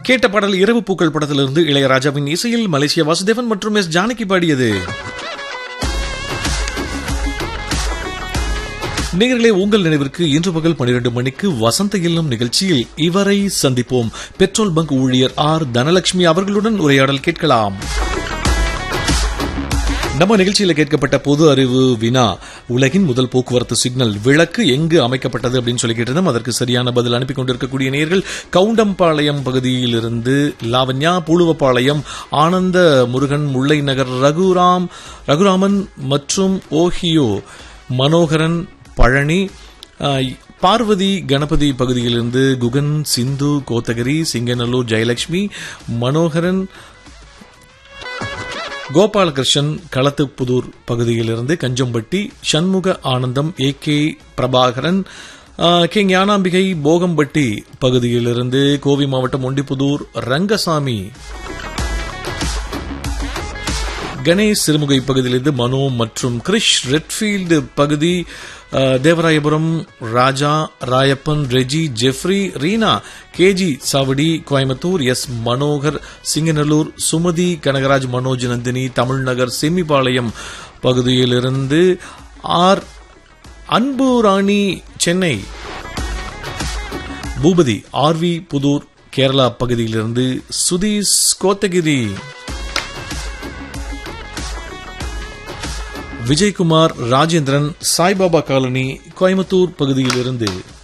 கேட்ட பாடல் இரவு பூக்கள் படத்திலிருந்து இளையராஜாவின் இசையில் மலேசிய வாசுதேவன் மற்றும் எஸ் ஜானகி பாடியது நேயர்களே உங்கள் நினைவிற்கு இன்று பகல் பனிரெண்டு மணிக்கு வசந்த இல்லம் நிகழ்ச்சியில் இவரை சந்திப்போம் பெட்ரோல் பங்க் ஊழியர் ஆர் தனலட்சுமி அவர்களுடன் உரையாடல் கேட்கலாம் நம்ம நிகழ்ச்சியில கேட்கப்பட்ட பொது அறிவு வினா உலகின் முதல் போக்குவரத்து சிக்னல் விளக்கு எங்கு அமைக்கப்பட்டது அப்படின்னு சொல்லி கேட்டிருந்தோம் அதற்கு சரியான பதில் அனுப்பி கொண்டிருக்கக்கூடிய நேர்கள் கவுண்டம்பாளையம் பகுதியிலிருந்து லாவண்யா பூலுவப்பாளையம் ஆனந்த முருகன் முல்லை நகர் ரகுராம் ரகுராமன் மற்றும் ஓஹியோ மனோகரன் பழனி ஆஹ், பார்வதி கணபதி பகுதியிலிருந்து குகன் சிந்து கோத்தகிரி சிங்கநல்லூர் ஜெயலட்சுமி மனோகரன் கோபாலகிருஷ்ணன் களத்துப்புதூர் பகுதியிலிருந்து கஞ்சம்பட்டி சண்முக ஆனந்தம் ஏ கே பிரபாகரன் ஆ, கே ஞானாம்பிகை போகம்பட்டி பகுதியிலிருந்து கோவை மாவட்டம் ஒண்டிப்புதூர் ரங்கசாமி கணேஷ் சிறுமுகை பகுதியிலிருந்து மனோ மற்றும் கிரிஷ் ரெட்ஃபீல்டு பகுதி ஆ, Devarayapuram Raja Rayappan Reji Jeffrey Reena KG Chavadi Coimbatore S Manohar Singanallur Sumathi Kanagaraj Manoj Nandini Tamilnagar Semmipalayam பகுதியிலிருந்து ஆர் அன்பு ராணி சென்னை பூபதி ஆர்வி புதூர் கேரளா பகுதியிலிருந்து சுதீஷ் கோத்தகிரி விஜயகுமார் ராஜேந்திரன் சாய்பாபா காலனி கோயம்புத்தூர் பகுதியிலிருந்து